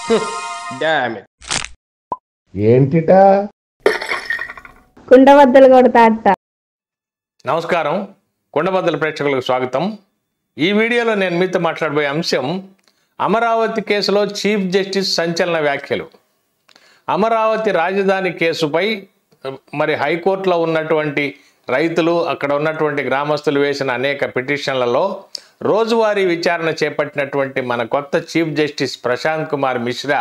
damn it ఏంటిటా కుండబద్దలు కొడతా అట్ట నమస్కారం కొండబద్దల ప్రేక్షకులకు స్వాగతం ఈ వీడియోలో నేను మీతో మాట్లాడబోయే అంశం అమరావతి కేసులో చీఫ్ జస్టిస్ సంచలన వ్యాఖ్యలు అమరావతి రాజధాని కేసుపై మరి హైకోర్టులో ఉన్నటువంటి రైతులు అక్కడ ఉన్నటువంటి గ్రామస్తులు వేసిన అనేక పిటిషన్లలో రోజువారీ విచారణ చేపట్టినటువంటి మన కొత్త చీఫ్ జస్టిస్ ప్రశాంత్ కుమార్ మిశ్రా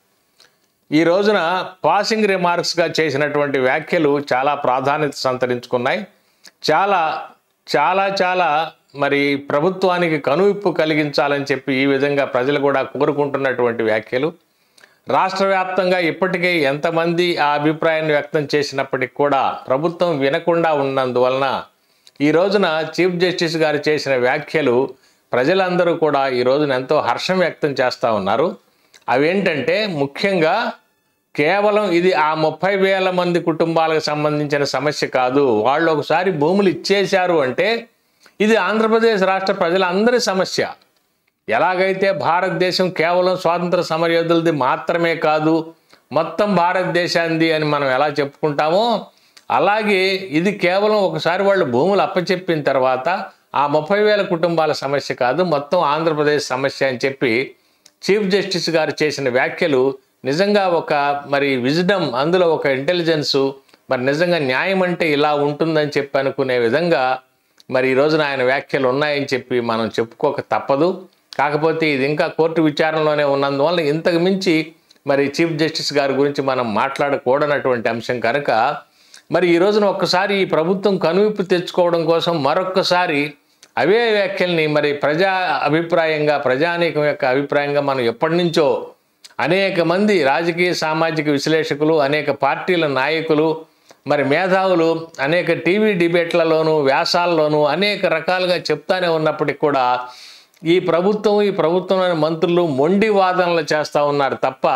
ఈ రోజున పాసింగ్ రిమార్క్స్గా చేసినటువంటి వ్యాఖ్యలు చాలా ప్రాధాన్యత సంతరించుకున్నాయి చాలా చాలా చాలా మరి ప్రభుత్వానికి కనువిప్పు కలిగించాలని చెప్పి ఈ విధంగా ప్రజలు కూడా కోరుకుంటున్నటువంటి వ్యాఖ్యలు రాష్ట్ర వ్యాప్తంగా ఇప్పటికే ఎంతమంది ఆ అభిప్రాయాన్ని వ్యక్తం చేసినప్పటికీ కూడా ప్రభుత్వం వినకుండా ఉన్నందువలన ఈ రోజున చీఫ్ జస్టిస్ గారు చేసిన వ్యాఖ్యలు ప్రజలందరూ కూడా ఈ రోజున ఎంతో హర్షం వ్యక్తం చేస్తూ ఉన్నారు అవేంటంటే ముఖ్యంగా కేవలం ఇది ఆ ముప్పై వేల మంది కుటుంబాలకు సంబంధించిన సమస్య కాదు వాళ్ళు ఒకసారి భూములు ఇచ్చేశారు అంటే ఇది ఆంధ్రప్రదేశ్ రాష్ట్ర ప్రజలందరి సమస్య ఎలాగైతే భారతదేశం కేవలం స్వాతంత్ర సమరయోధులది మాత్రమే కాదు మొత్తం భారతదేశాంది అని మనం ఎలా చెప్పుకుంటామో అలాగే ఇది కేవలం ఒకసారి వాళ్ళు భూములు అప్పచెప్పిన తర్వాత ఆ ముప్పై వేల కుటుంబాల సమస్య కాదు మొత్తం ఆంధ్రప్రదేశ్ సమస్య అని చెప్పి చీఫ్ జస్టిస్ గారు చేసిన వ్యాఖ్యలు నిజంగా ఒక మరి విజ్డమ్ అందులో ఒక ఇంటెలిజెన్సు మరి నిజంగా న్యాయం అంటే ఇలా ఉంటుందని చెప్పి అనుకునే విధంగా మరి ఈ రోజున ఆయన వ్యాఖ్యలు ఉన్నాయని చెప్పి మనం చెప్పుకోక తప్పదు కాకపోతే ఇది ఇంకా కోర్టు విచారణలోనే ఉన్నందువల్ల ఇంతకు మించి మరి చీఫ్ జస్టిస్ గారి గురించి మనం మాట్లాడకూడనటువంటి అంశం కనుక మరి ఈ రోజున ఒక్కసారి ఈ ప్రభుత్వం కనువిప్పు తెచ్చుకోవడం కోసం మరొక్కసారి అవే వ్యాఖ్యల్ని మరి ప్రజా అభిప్రాయంగా ప్రజానీకం యొక్క అభిప్రాయంగా మనం ఎప్పటి నుంచో అనేక మంది రాజకీయ సామాజిక విశ్లేషకులు అనేక పార్టీల నాయకులు మరి మేధావులు అనేక టీవీ డిబేట్లలోనూ వ్యాసాల్లోనూ అనేక రకాలుగా చెప్తానే ఉన్నప్పటికీ కూడా ఈ ప్రభుత్వం ఈ ప్రభుత్వంలోని మంత్రులు మొండి వాదనలు చేస్తూ ఉన్నారు తప్ప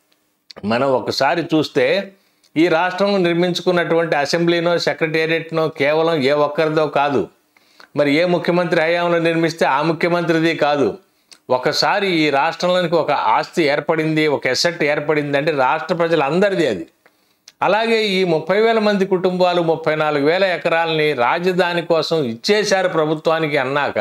మనం ఒకసారి చూస్తే ఈ రాష్ట్రంలో నిర్మించుకున్నటువంటి అసెంబ్లీనో సెక్రటేరియట్నో కేవలం ఏ ఒక్కరిదో కాదు మరి ఏ ముఖ్యమంత్రి హయాంలో నిర్మిస్తే ఆ ముఖ్యమంత్రిది కాదు ఒకసారి ఈ రాష్ట్రంలోనికి ఒక ఆస్తి ఏర్పడింది ఒక ఎసెట్ ఏర్పడింది అంటే రాష్ట్ర ప్రజలందరిది అది అలాగే ఈ ముప్పై వేల మంది కుటుంబాలు ముప్పై నాలుగు వేల ఎకరాలని రాజధాని కోసం ఇచ్చేశారు ప్రభుత్వానికి అన్నాక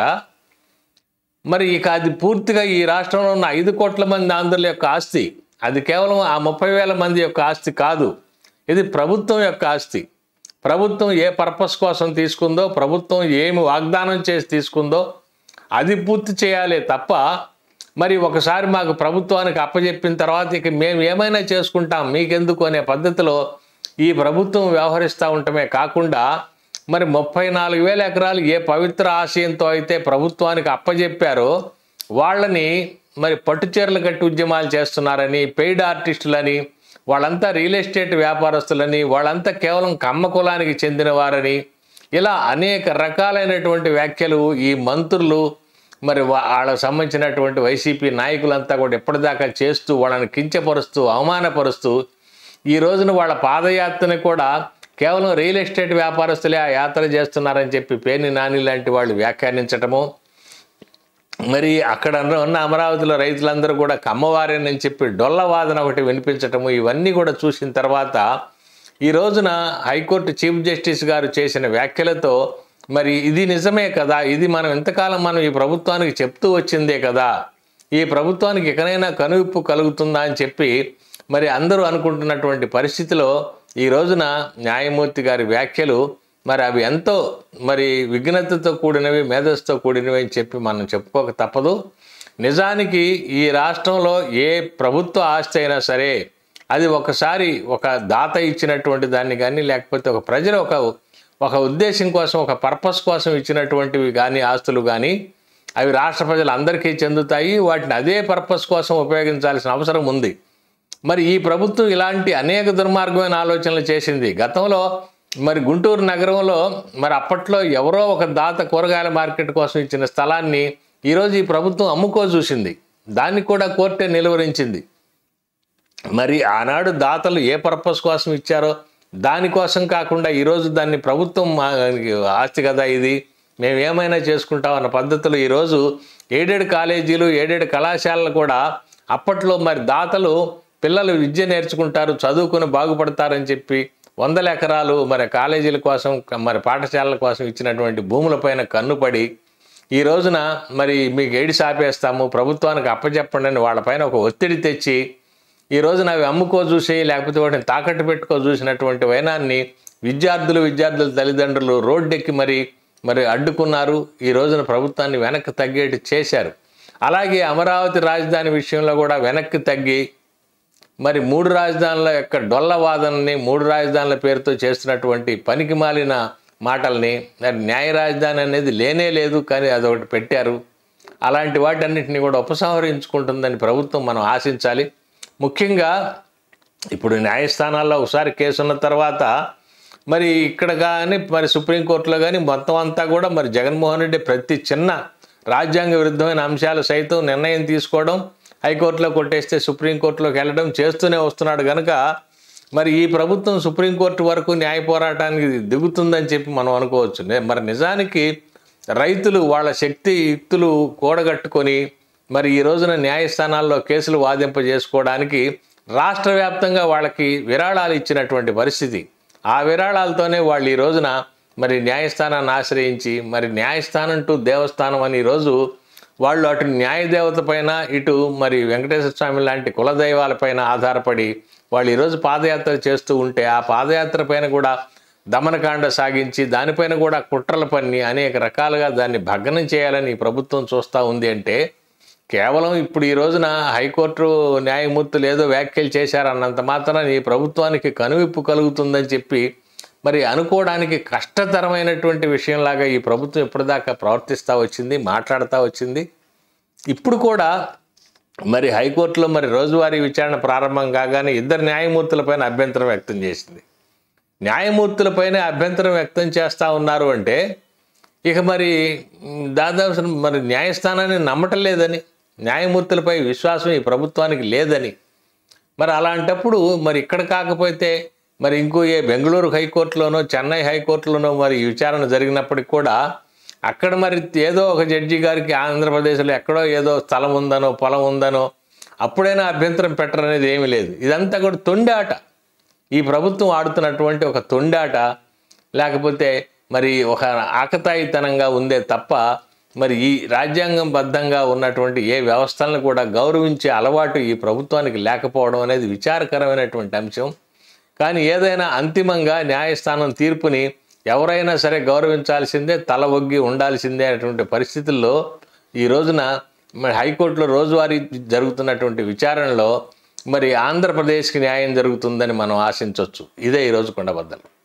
మరి ఇక అది పూర్తిగా ఈ రాష్ట్రంలో ఉన్న ఐదు కోట్ల మంది ఆంధ్రుల యొక్క ఆస్తి అది కేవలం ఆ ముప్పై వేల మంది యొక్క ఆస్తి కాదు ఇది ప్రభుత్వం యొక్క ఆస్తి ప్రభుత్వం ఏ పర్పస్ కోసం తీసుకుందో ప్రభుత్వం ఏమి వాగ్దానం చేసి తీసుకుందో అది పూర్తి చేయాలి తప్ప మరి ఒకసారి మాకు ప్రభుత్వానికి అప్పచెప్పిన తర్వాత ఇక మేము ఏమైనా చేసుకుంటాం మీకెందుకు అనే పద్ధతిలో ఈ ప్రభుత్వం వ్యవహరిస్తూ ఉండటమే కాకుండా మరి ముప్పై నాలుగు వేల ఎకరాలు ఏ పవిత్ర ఆశయంతో అయితే ప్రభుత్వానికి అప్పజెప్పారో వాళ్ళని మరి పట్టుచీరలు కట్టి ఉద్యమాలు చేస్తున్నారని పెయిడ్ ఆర్టిస్టులని వాళ్ళంతా రియల్ ఎస్టేట్ వ్యాపారస్తులని వాళ్ళంతా కేవలం కమ్మ కులానికి చెందిన వారని ఇలా అనేక రకాలైనటువంటి వ్యాఖ్యలు ఈ మంత్రులు మరి వా- వాళ్ళకు సంబంధించినటువంటి వైసీపీ నాయకులంతా కూడా ఎప్పటిదాకా చేస్తూ వాళ్ళని కించపరుస్తూ అవమానపరుస్తూ ఈ రోజున వాళ్ళ పాదయాత్రని కూడా కేవలం రియల్ ఎస్టేట్ వ్యాపారస్తులే ఆ యాత్ర చేస్తున్నారని చెప్పి పేని నాని లాంటి వాళ్ళు వ్యాఖ్యానించటము మరి అక్కడ ఉన్న అమరావతిలో రైతులందరూ కూడా కమ్మవారేనని చెప్పి డొల్ల వాదన ఒకటి వినిపించటము ఇవన్నీ కూడా చూసిన తర్వాత ఈ రోజున హైకోర్టు చీఫ్ జస్టిస్ గారు చేసిన వ్యాఖ్యలతో మరి ఇది నిజమే కదా ఇది మనం ఎంతకాలం మనం ఈ ప్రభుత్వానికి చెప్తూ వచ్చిందే కదా ఈ ప్రభుత్వానికి ఎక్కడైనా కనువిప్పు కలుగుతుందా అని చెప్పి మరి అందరూ అనుకుంటున్నటువంటి పరిస్థితిలో ఈ రోజున న్యాయమూర్తి గారి వ్యాఖ్యలు మరి అవి ఎంతో మరి విఘ్నతతో కూడినవి మేధస్సుతో కూడినవి అని చెప్పి మనం చెప్పుకోక తప్పదు నిజానికి ఈ రాష్ట్రంలో ఏ ప్రభుత్వ ఆస్తి అయినా సరే అది ఒకసారి ఒక దాత ఇచ్చినటువంటి దాన్ని కానీ లేకపోతే ఒక ప్రజలు ఒక ఒక ఉద్దేశం కోసం ఒక పర్పస్ కోసం ఇచ్చినటువంటివి కానీ ఆస్తులు కానీ అవి రాష్ట్ర ప్రజలందరికీ చెందుతాయి వాటిని అదే పర్పస్ కోసం ఉపయోగించాల్సిన అవసరం ఉంది మరి ఈ ప్రభుత్వం ఇలాంటి అనేక దుర్మార్గమైన ఆలోచనలు చేసింది గతంలో మరి గుంటూరు నగరంలో మరి అప్పట్లో ఎవరో ఒక దాత కూరగాయల మార్కెట్ కోసం ఇచ్చిన స్థలాన్ని ఈరోజు ఈ ప్రభుత్వం అమ్ముకో చూసింది దాన్ని కూడా కోర్టే నిలువరించింది మరి ఆనాడు దాతలు ఏ పర్పస్ కోసం ఇచ్చారో దానికోసం కాకుండా ఈరోజు దాన్ని ప్రభుత్వం మా- ఆస్తి కదా ఇది మేము ఏమైనా చేసుకుంటాం అన్న పద్ధతిలో ఈరోజు ఎయిడెడ్ కాలేజీలు ఎయిడెడ్ కళాశాలలు కూడా అప్పట్లో మరి దాతలు పిల్లలు విద్య నేర్చుకుంటారు చదువుకుని బాగుపడతారని చెప్పి వందల ఎకరాలు మరి కాలేజీల కోసం మరి పాఠశాలల కోసం ఇచ్చినటువంటి భూములపైన కన్నుపడి ఈ రోజున మరి మీకు ఎయిడ్స్ ఆపేస్తాము ప్రభుత్వానికి అప్పచెప్పండి అని వాళ్ళపైన ఒక ఒత్తిడి తెచ్చి ఈ రోజున అవి అమ్ముకో చూసి లేకపోతే వాటిని తాకట్టు పెట్టుకో చూసినటువంటి వైనాన్ని విద్యార్థులు విద్యార్థుల తల్లిదండ్రులు రోడ్డెక్కి మరి మరి అడ్డుకున్నారు ఈ రోజున ప్రభుత్వాన్ని వెనక్కి తగ్గేటి చేశారు అలాగే అమరావతి రాజధాని విషయంలో కూడా వెనక్కి తగ్గి మరి మూడు రాజధానుల యొక్క డొల్ల వాదనని మూడు రాజధానుల పేరుతో చేస్తున్నటువంటి పనికి మాలిన మాటల్ని మరి న్యాయ రాజధాని అనేది లేనే లేదు కానీ అదొకటి పెట్టారు అలాంటి వాటన్నిటిని కూడా ఉపసంహరించుకుంటుందని ప్రభుత్వం మనం ఆశించాలి ముఖ్యంగా ఇప్పుడు న్యాయస్థానాల్లో ఒకసారి కేసు ఉన్న తర్వాత మరి ఇక్కడ కానీ మరి సుప్రీంకోర్టులో కానీ మొత్తం అంతా కూడా మరి జగన్మోహన్ రెడ్డి ప్రతి చిన్న రాజ్యాంగ విరుద్ధమైన అంశాలు సైతం నిర్ణయం తీసుకోవడం హైకోర్టులో కొట్టేస్తే సుప్రీంకోర్టులోకి వెళ్ళడం చేస్తూనే వస్తున్నాడు కనుక మరి ఈ ప్రభుత్వం సుప్రీంకోర్టు వరకు న్యాయ పోరాటానికి దిగుతుందని చెప్పి మనం అనుకోవచ్చు నే- మరి నిజానికి రైతులు వాళ్ళ శక్తి యుక్తులు కూడగట్టుకొని మరి ఈ రోజున న్యాయస్థానాల్లో కేసులు వాదింపజేసుకోవడానికి రాష్ట్ర వ్యాప్తంగా వాళ్ళకి విరాళాలు ఇచ్చినటువంటి పరిస్థితి ఆ విరాళాలతోనే వాళ్ళు ఈ రోజున మరి న్యాయస్థానాన్ని ఆశ్రయించి మరి న్యాయస్థానం టు దేవస్థానం అని ఈరోజు వాళ్ళు అటు న్యాయదేవత పైన ఇటు మరి వెంకటేశ్వర స్వామి లాంటి కులదైవాలపైన ఆధారపడి వాళ్ళు ఈరోజు పాదయాత్ర చేస్తూ ఉంటే ఆ పాదయాత్ర పైన కూడా దమనకాండ సాగించి దానిపైన కూడా కుట్రల పన్ని అనేక రకాలుగా దాన్ని భగ్నం చేయాలని ఈ ప్రభుత్వం చూస్తూ ఉంది అంటే కేవలం ఇప్పుడు ఈ రోజున హైకోర్టు న్యాయమూర్తులు ఏదో వ్యాఖ్యలు చేశారన్నంత మాత్రాన ఈ ప్రభుత్వానికి కనువిప్పు కలుగుతుందని చెప్పి మరి అనుకోవడానికి కష్టతరమైనటువంటి విషయంలాగా ఈ ప్రభుత్వం ఇప్పటిదాకా ప్రవర్తిస్తూ వచ్చింది మాట్లాడుతూ వచ్చింది ఇప్పుడు కూడా మరి హైకోర్టులో మరి రోజువారీ విచారణ ప్రారంభం కాగానే ఇద్దరు న్యాయమూర్తులపైన అభ్యంతరం వ్యక్తం చేసింది న్యాయమూర్తులపైన అభ్యంతరం వ్యక్తం చేస్తూ ఉన్నారు అంటే ఇక మరి మ్, దాదాపు మరి న్యాయస్థానాన్ని నమ్మటం లేదని న్యాయమూర్తులపై విశ్వాసం ఈ ప్రభుత్వానికి లేదని మరి అలాంటప్పుడు మరి ఇక్కడ కాకపోతే మరి ఇంకో ఏ బెంగళూరు హైకోర్టులోనో చెన్నై హైకోర్టులోనో మరి ఈ విచారణ జరిగినప్పటికి కూడా అక్కడ మరి ఏదో ఒక జడ్జి గారికి ఆంధ్రప్రదేశ్లో ఎక్కడో ఏదో స్థలం ఉందనో పొలం ఉందనో అప్పుడైనా అభ్యంతరం పెట్టరనేది ఏమీ లేదు ఇదంతా కూడా తొండాట ఈ ప్రభుత్వం ఆడుతున్నటువంటి ఒక తొండాట లేకపోతే మరి ఒక ఆకతాయితనంగా ఉందే తప్ప మరి ఈ రాజ్యాంగం బద్ధంగా ఉన్నటువంటి ఏ వ్యవస్థలను కూడా గౌరవించే అలవాటు ఈ ప్రభుత్వానికి లేకపోవడం అనేది విచారకరమైనటువంటి అంశం కానీ ఏదైనా అంతిమంగా న్యాయస్థానం తీర్పుని ఎవరైనా సరే గౌరవించాల్సిందే తల ఒగ్గి ఉండాల్సిందే అనేటువంటి పరిస్థితుల్లో ఈ రోజున మరి హైకోర్టులో రోజువారీ జరుగుతున్నటువంటి విచారణలో మరి ఆంధ్రప్రదేశ్కి న్యాయం జరుగుతుందని మనం ఆశించవచ్చు ఇదే ఈరోజు కొండబద్దలు